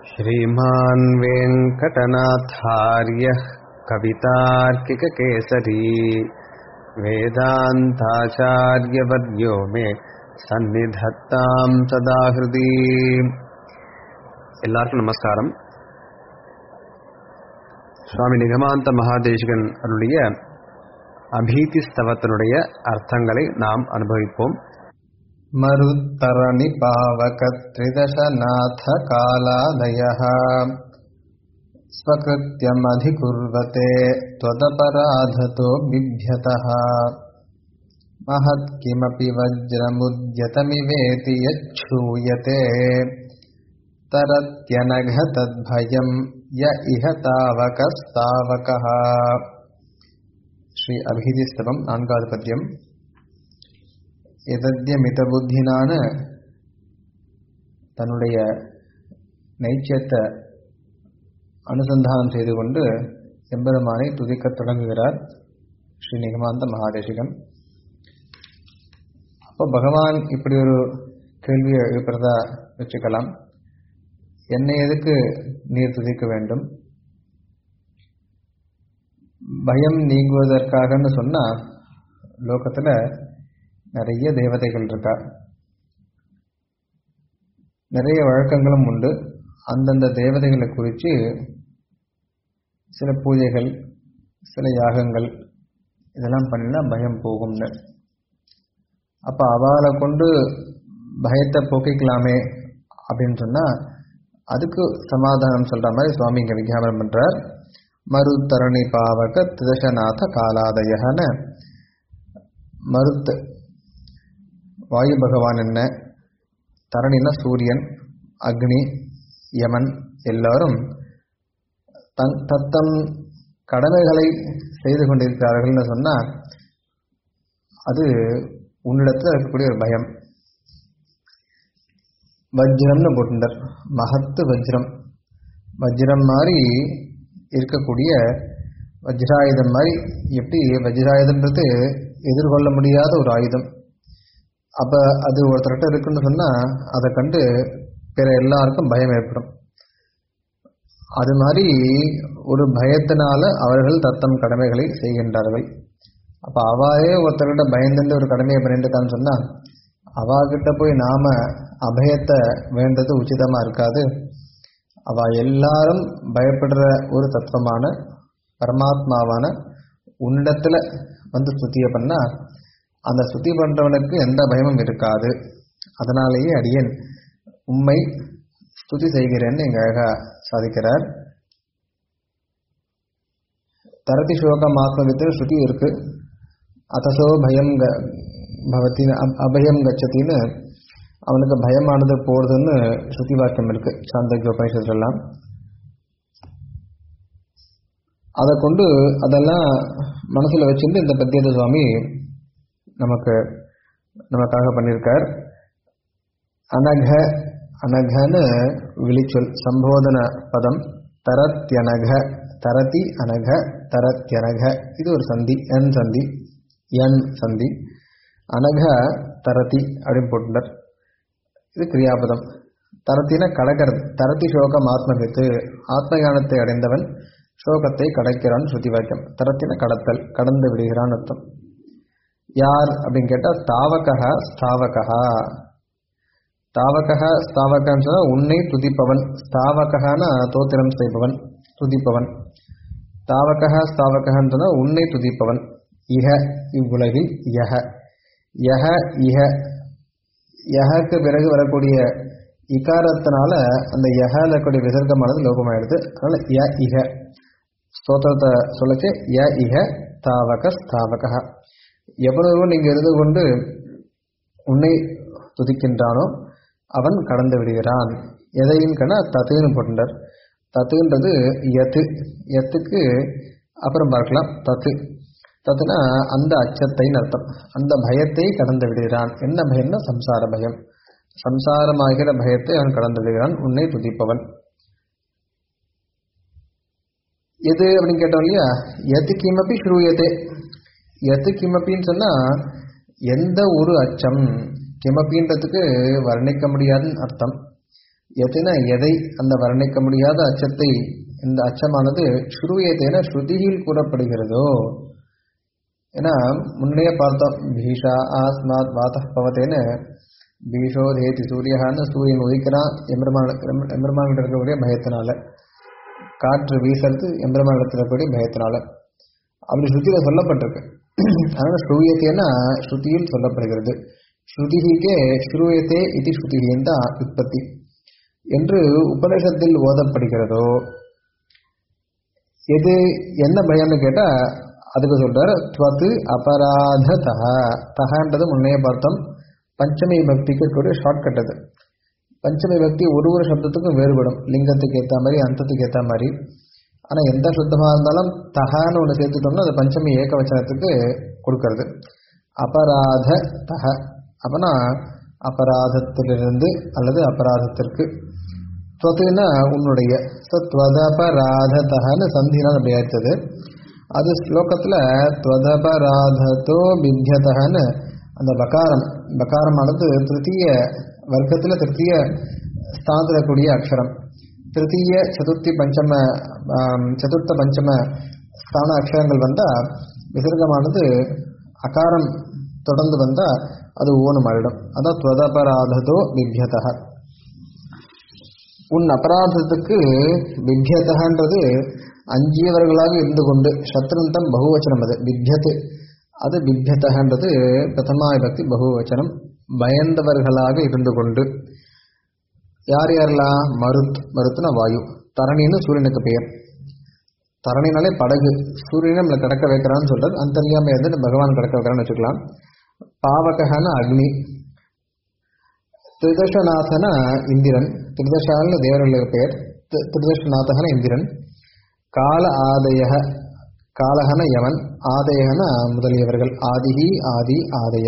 श्रीमान् वेङ्कटनाथार्यः कवितार्किककेसरी वेदान्ताचार्यवर्यो मे சந்நிதத்தாம் சதா ஹிருதி எல்லாருக்கும் நமஸ்காரம் சுவாமி நிகமாந்த மகாதேசிகன் அருளிய அபீதி ஸ்தவத்தினுடைய அர்த்தங்களை நாம் அனுபவிப்போம் मरुत्तरणि पावकत्रिदशनाथ कालादयः स्वकृत्यमधिकुर्वते त्वदपराधतो बिभ्यतः महत् किमपि वज्रमुद्यतमिवेति यच्छूयते तरत्यनघ तद्भयं य इह तावकस्तावकः ஸ்ரீ அபிதிஸ்தவம் நான்காவது பத்தியம் எதத்தியமிதபுத்தினான தன்னுடைய நைச்சியத்தை அனுசந்தானம் செய்து கொண்டு எம்பெருமானை துதிக்கத் தொடங்குகிறார் ஸ்ரீ நிகமாந்த மகாதேசிகன் அப்போ பகவான் இப்படி ஒரு கேள்வியை எழுப்புறதா வச்சுக்கலாம் என்னை எதுக்கு நீர் துதிக்க வேண்டும் பயம் நீங்குவதற்காகன்னு சொன்னா லோகத்துல நிறைய தேவதைகள் இருக்கா நிறைய வழக்கங்களும் உண்டு அந்தந்த தேவதைகளை குறித்து சில பூஜைகள் சில யாகங்கள் இதெல்லாம் பண்ணினா பயம் போகும்னு அப்போ அவளை கொண்டு பயத்தை போக்கிக்கலாமே அப்படின்னு சொன்னால் அதுக்கு சமாதானம் சொல்கிற மாதிரி சுவாமி இங்கே விஞ்ஞாபனம் பண்ணுறார் மருத்தரணி பாவக திதசநாத காலாதயன மருத்து வாயு பகவான் என்ன தரணினா சூரியன் அக்னி யமன் எல்லாரும் தன் தத்தம் கடமைகளை செய்து கொண்டிருக்கிறார்கள்னு சொன்னால் அது உன்னிடத்தில் இருக்கக்கூடிய ஒரு பயம் வஜ்ரம்னு போட்டுட்டார் மகத்து வஜ்ரம் வஜ்ரம் மாதிரி இருக்கக்கூடிய வஜ்ராயுதம் மாதிரி எப்படி வஜ்ராயுதன்றது எதிர்கொள்ள முடியாத ஒரு ஆயுதம் அப்போ அது ஒருத்தர்கிட்ட இருக்குன்னு சொன்னால் அதை கண்டு பிற எல்லாருக்கும் பயம் ஏற்படும் அது மாதிரி ஒரு பயத்தினால அவர்கள் தத்தம் கடமைகளை செய்கின்றார்கள் அப்போ அவாவே ஒருத்தர்கிட்ட பயந்துட்டு ஒரு கடமையை பண்ணிட்டுருக்கான்னு சொன்னால் அவாகிட்ட போய் நாம அபயத்தை வேண்டது உச்சிதமாக இருக்காது அவ எல்லாரும் பயப்படுற ஒரு தத்துவமான பரமாத்மாவான உன்னிடத்துல வந்து ஸ்துதியை பண்ணா அந்த ஸ்துதி பண்றவனுக்கு எந்த பயமும் இருக்காது அதனாலேயே அடியேன் உண்மை ஸ்துதி செய்கிறேன்னு எங்க அழகா சாதிக்கிறார் தரதி சோகம் ஆத்மவித்து ஸ்ருதி இருக்கு அத்தசோ பயம் பவத்தின்னு அபயம் கச்சத்தின்னு அவனுக்கு பயமானது போடுதுன்னு ஸ்ருதி வாக்கியம் இருக்கு சாந்தக்ய உபனிஷத்துலாம் அதை கொண்டு அதெல்லாம் மனசுல வச்சுட்டு இந்த பத்தியத சுவாமி நமக்கு நமக்காக பண்ணியிருக்கார் அனக அனகன்னு விழிச்சொல் சம்போதன பதம் தரத்யனக தரதி அனக தரத்யனக இது ஒரு சந்தி என் சந்தி என் சந்தி அனக தரதி அப்படின்னு போட்டுட்டார் இது கிரியாபதம் தரத்தின கடக்கிறது தரத்தி சோகம் ஆத்மகித்து ஆத்மஞானத்தை அடைந்தவன் சோகத்தை கடக்கிறான் ஸ்ருதி வாக்கியம் தரத்தின கடத்தல் கடந்து விடுகிறான் அர்த்தம் யார் அப்படின்னு கேட்டால் தாவகா ஸ்தாவகா தாவகா ஸ்தாவகான்னு சொன்னால் உன்னை துதிப்பவன் ஸ்தாவகான தோத்திரம் செய்பவன் துதிப்பவன் தாவகா ஸ்தாவகான்னு சொன்னால் உன்னை துதிப்பவன் இஹ இவ்வுலகில் யஹ யஹ இஹ யஹக்கு பிறகு வரக்கூடிய இகாரத்தினால அந்த யஹல இருக்கக்கூடிய விசர்க்கமானது லோகமாயிடுது அதனால ய இஹ ஸ்தோத்திரத்தை சொல்லச்சு ய இஹ தாவக ஸ்தாவக எவ்வளவு நீங்க இருந்து கொண்டு உன்னை துதிக்கின்றானோ அவன் கடந்து விடுகிறான் எதையும் கண்ணா தத்துன்னு போட்டுட்டார் தத்துன்றது எத்து எத்துக்கு அப்புறம் பார்க்கலாம் தத்து தத்துனா அந்த அச்சத்தைன்னு அர்த்தம் அந்த பயத்தை கடந்து விடுகிறான் என்ன பயம்னா சம்சார பயம் சம்சாரமாகிற பயத்தை அவன் கடந்து விடுகிறான் உன்னை துதிப்பவன் எது அப்படின்னு கேட்டோம் இல்லையா எது கிமப்பி ஸ்ரூயதே எது கிமப்பின்னு சொன்னா எந்த ஒரு அச்சம் கிமப்பின்றதுக்கு வர்ணிக்க முடியாதுன்னு அர்த்தம் எத்தனை எதை அந்த வர்ணிக்க முடியாத அச்சத்தை இந்த அச்சமானது ஸ்ருயத்தேன ஸ்ருதியில் கூறப்படுகிறதோ ஏன்னா முன்னே பார்த்தோம் பீஷா ஆஸ்மாத் வாத பவத்தேன்னு பீஷோ தேதி சூரியகான்னு சூரியன் உதிக்கிறான் எம்பெருமான எம்பெருமான் இருக்கக்கூடிய பயத்தினால காற்று வீசுறது எம்பெருமான் இருக்கக்கூடிய பயத்தினால அப்படி ஸ்ருதியில சொல்லப்பட்டிருக்கு அதனால ஸ்ரூயத்தேன்னா ஸ்ருதியில் சொல்லப்படுகிறது ஸ்ருதிகே ஸ்ரூயத்தே இது ஸ்ருதிகின் தான் உற்பத்தி என்று உபநிஷத்தில் ஓதப்படுகிறதோ எது என்ன பயம்னு கேட்டா அதுக்கு சொல்றாரு துவத்து அபராத தக தகன்றது முன்னையே பார்த்தோம் பஞ்சமி பக்திக்கு இருக்கக்கூடிய ஷார்ட்கட் அது பஞ்சமி பக்தி ஒரு ஒரு சப்தத்துக்கும் வேறுபடும் லிங்கத்துக்கு ஏற்ற மாதிரி அந்தத்துக்கு ஏற்ற மாதிரி ஆனால் எந்த சுத்தமாக இருந்தாலும் தகான்னு ஒன்று சேர்த்துட்டோம்னா அது பஞ்சமி ஏகவச்சனத்துக்கு கொடுக்கறது அபராத தக அப்பனா அபராதத்திலிருந்து அல்லது அபராதத்திற்கு துவத்துனா உன்னுடைய துவதபராதத்தகன்னு சந்தினால் அப்படி ஆயிடுத்தது அது ஸ்லோகத்தில் துவதபராதத்தோ பித்தியதகன்னு அந்த பகாரம் பகாரமானது திருத்தீய வர்க்கத்தில் திருத்தீய ஸ்தானத்தில் கூடிய அக்ஷரம் திருத்தீய சதுர்த்தி பஞ்சம சதுர்த்த பஞ்சம ஸ்தான அக்ஷரங்கள் வந்தால் விசர்க்கமானது அகாரம் தொடர்ந்து வந்தால் அது ஓனம் ஆயிடும் அதான் துவதபராததோ பித்தியதக உன் அபராதத்துக்கு வித்தியதகன்றது அஞ்சியவர்களாக இருந்து கொண்டு சத்ருந்தம் பகுவச்சனம் அது வித்தியத்து அது வித்தியதகன்றது பிரதமாய பக்தி பகுவச்சனம் பயந்தவர்களாக இருந்து கொண்டு யார் யாரெல்லாம் மருத் மருத்துனா வாயு தரணின்னு சூரியனுக்கு பெயர் தரணினாலே படகு சூரியனை நம்மளை கடக்க வைக்கிறான்னு சொல்றது அந்தர்யாம இருந்து பகவான் கடக்க வைக்கிறான்னு வச்சுக்கலாம் பாவகன அக்னி திருதர்ஷநாதன இந்திரன் திருதர்ஷான தேவர்களுக்கு பெயர் திருதர்ஷநாதகன இந்திரன் கால ஆதய காலகன யமன் ஆதயகன முதலியவர்கள் ஆதிகி ஆதி ஆதய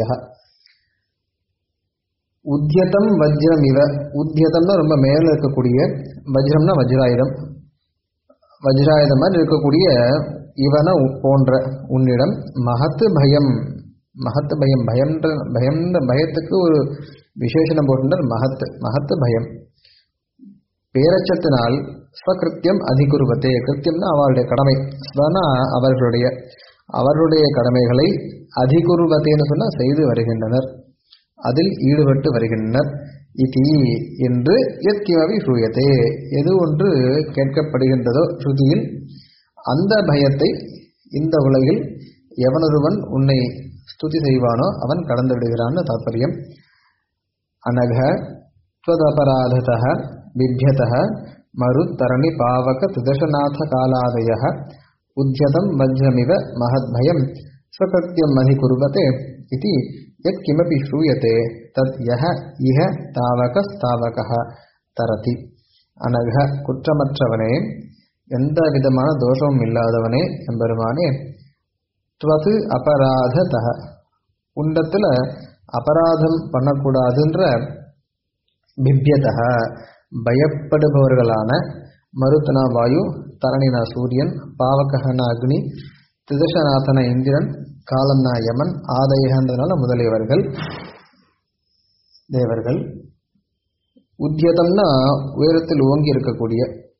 உத்தியதம் வஜ்ரம் இவ உத்தியதம்னா ரொம்ப மேல இருக்கக்கூடிய வஜ்ரம்னா வஜ்ராயுதம் வஜ்ராயுதம் மாதிரி இருக்கக்கூடிய இவன போன்ற உன்னிடம் மகத்து பயம் மகத்து பயம் பயம்ன்ற பயம்ன்ற பயத்துக்கு ஒரு விசேஷனம் போட்டுட்டார் மகத்து மகத்து பயம் பேரச்சத்தினால் ஸ்வகிருத்தியம் அதிகுருவத்தே கிருத்தியம்னா அவருடைய கடமை ஸ்வனா அவர்களுடைய அவர்களுடைய கடமைகளை அதிகுருவத்தேன்னு சொன்னா செய்து வருகின்றனர் அதில் ஈடுபட்டு வருகின்றனர் இதி என்று எத்கிமவி சூயத்தே எது ஒன்று கேட்கப்படுகின்றதோ ஸ்ருதியில் அந்த பயத்தை இந்த உலகில் எவனொருவன் உன்னை ஸ்துதி செய்வானோ அவன் கடந்து விடுகிறான்னு தாற்பயம் அனக त्वदपराधतः बिभ्यतः मरुत्तरणि पावक त्रिदशनाथ कालादयः उद्यतं वज्रमिव महद्भयं स्वकृत्यम् अधिकुर्वते इति यत्किमपि श्रूयते तत् यः इह तावकस्तावकः தரதி அனக குற்றமற்றவனே எந்த விதமான தோஷமும் இல்லாதவனே எம்பெருமானே துவது அபராததக உண்டத்தில் அபராதம் பண்ணக்கூடாதுன்ற பிப்யதக பயப்படுபவர்களான மருத்தனா வாயு தரணினா சூரியன் பாவகனா அக்னி திதசநாதன இந்திரன் காலன்னா யமன் ஆதயகன்றதுனால முதலியவர்கள் தேவர்கள் உத்தியதம்னா உயரத்தில் ஓங்கி இருக்கக்கூடிய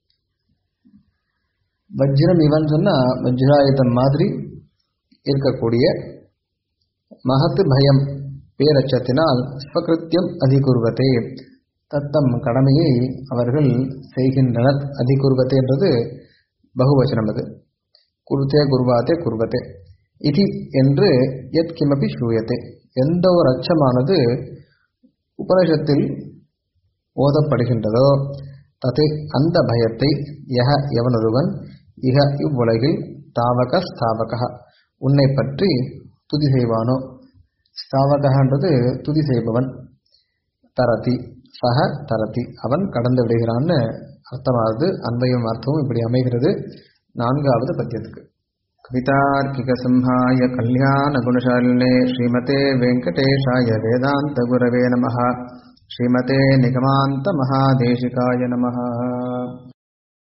வஜ்ரம் இவன் சொன்னா வஜ்ராயுதம் மாதிரி இருக்கக்கூடிய மகத்து பயம் பேரச்சத்தினால் ஸ்வகிருத்தியம் அதிகுர்வத்தே தத்தம் கடமையை அவர்கள் செய்கின்றனர் அதிகுர்வத்தே என்றது பகுவச்சனம் அது குருத்தே குருவாத்தே குர்வத்தே இதி என்று எத் கிமபி ஸ்ரூயத்தே எந்த ஒரு அச்சமானது உபனிஷத்தில் ஓதப்படுகின்றதோ தது அந்த பயத்தை யக எவனொருவன் இக இவ்வுலகில் தாவக ஸ்தாவக உன்னை பற்றி துதி செய்வானோ ஸ்தாவகன்றது துதி செய்பவன் தரதி சக தரதி அவன் கடந்து விடுகிறான்னு அர்த்தமாகுது அன்பையும் அர்த்தமும் இப்படி அமைகிறது நான்காவது பத்தியத்துக்கு कवितार्किकसंहाय कल्याणगुणशालिने श्रीमते वेङ्कटेशाय वेदान्तगुरवे नमः श्रीमते निगमान्तमहादेशिकाय नमः